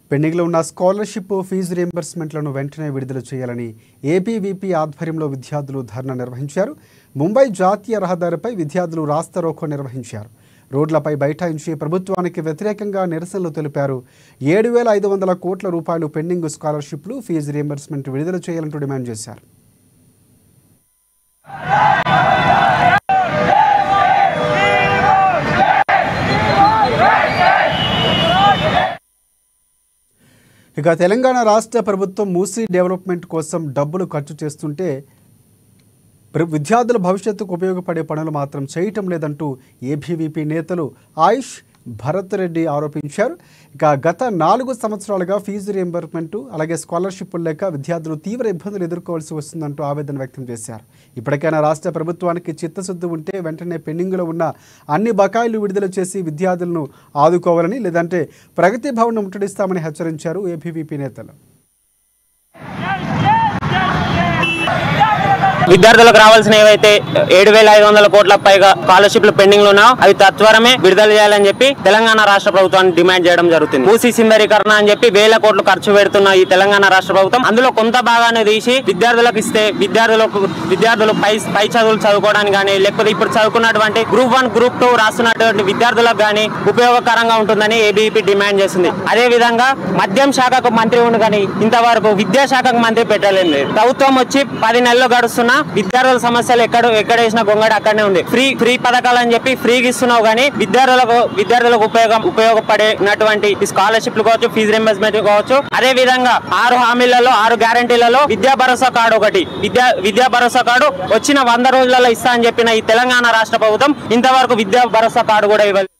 పెండింగ్లో ఉన్న scholarship fee రియంబర్స్మెంట్లను వెంటనే విడుదల చేయాలని ఏబీవీపీ ఆధ్వర్యంలో విద్యార్థులు ధర్నా నిర్వహించారు ముంబై జాతీయ రహదారిపై విద్యార్థులు రాస్తారోకో నిర్వహించారు రోడ్లపై బైఠాయించి ప్రభుత్వానికి వ్యతిరేకంగా నిరసనలు తెలిపారు ఏడు వేల ఐదు వందల కోట్ల రూపాయలు పెండింగ్ స్కాలర్షిప్లు ఫీజు రియంబర్స్మెంట్ విడుదల చేయాలంటూ డిమాండ్ చేశారు ఇక తెలంగాణ రాష్ట్ర ప్రభుత్వం మూసీ డెవలప్మెంట్ కోసం డబ్బులు ఖర్చు చేస్తుంటే ప్ర- విద్యార్థుల భవిష్యత్తుకు ఉపయోగపడే పనులు మాత్రం చేయటం లేదంటూ ఏబీవీపీ నేతలు ఆయుష్ భరత్ రెడ్డి ఆరోపించారు ఇక గత నాలుగు సంవత్సరాలుగా ఫీజు రియంబర్స్మెంట్ అలాగే స్కాలర్షిప్లు లేక విద్యార్థులు తీవ్ర ఇబ్బందులు ఎదుర్కోవాల్సి వస్తుందంటూ ఆవేదన వ్యక్తం చేశారు ఇప్పటికైనా రాష్ట్ర ప్రభుత్వానికి చిత్తశుద్ధి ఉంటే వెంటనే పెండింగ్లో ఉన్న అన్ని బకాయిలు విడుదల చేసి విద్యార్థులను ఆదుకోవాలని లేదంటే ప్రగతి భవన్ ముట్టడిస్తామని హెచ్చరించారు ఏబీవీపీ నేతలు విద్యార్థులకు రావాల్సిన ఏవైతే ఏడు వేల ఐదు వందల కోట్ల పైగా స్కాలర్షిప్లు పెండింగ్ లో ఉన్నాయో అవి తత్వరమే విడుదల చేయాలని చెప్పి తెలంగాణ రాష్ట్ర ప్రభుత్వాన్ని డిమాండ్ చేయడం జరుగుతుంది మూసీ సిందరీకరణ అని చెప్పి వేల కోట్లు ఖర్చు పెడుతున్న ఈ తెలంగాణ రాష్ట్ర ప్రభుత్వం అందులో కొంత భాగాన్ని తీసి విద్యార్థులకు ఇస్తే విద్యార్థులకు విద్యార్థులు పై పై చదువులు చదువుకోవడానికి కానీ లేకపోతే ఇప్పుడు చదువుకున్నటువంటి గ్రూప్ వన్ గ్రూప్ టూ రాస్తున్నటువంటి విద్యార్థులకు కానీ ఉపయోగకరంగా ఉంటుందని ఏబీపీ డిమాండ్ చేసింది అదే విధంగా మద్యం శాఖకు మంత్రి ఉండు కానీ ఇంతవరకు విద్యాశాఖకు మంత్రి పెట్టలేదు ప్రభుత్వం వచ్చి పది నెలలు గడుస్తున్నా విద్యార్థుల సమస్యలు ఎక్కడ ఎక్కడ వేసిన గొంగడి అక్కడనే ఉంది ఫ్రీ ఫ్రీ పథకాలు అని చెప్పి ఫ్రీగా ఇస్తున్నావు కానీ విద్యార్థులకు విద్యార్థులకు ఉపయోగం ఉపయోగపడినటువంటి ఈ స్కాలర్షిప్లు కావచ్చు ఫీజు రింబర్స్మెంట్ కావచ్చు అదే విధంగా ఆరు హామీలలో ఆరు గ్యారంటీలలో విద్యా భరోసా కార్డు ఒకటి విద్యా విద్యా భరోసా కార్డు వచ్చిన వంద రోజులలో ఇస్తా అని చెప్పిన ఈ తెలంగాణ రాష్ట్ర ప్రభుత్వం ఇంతవరకు విద్యా భరోసా కార్డు కూడా ఇవ్వలేదు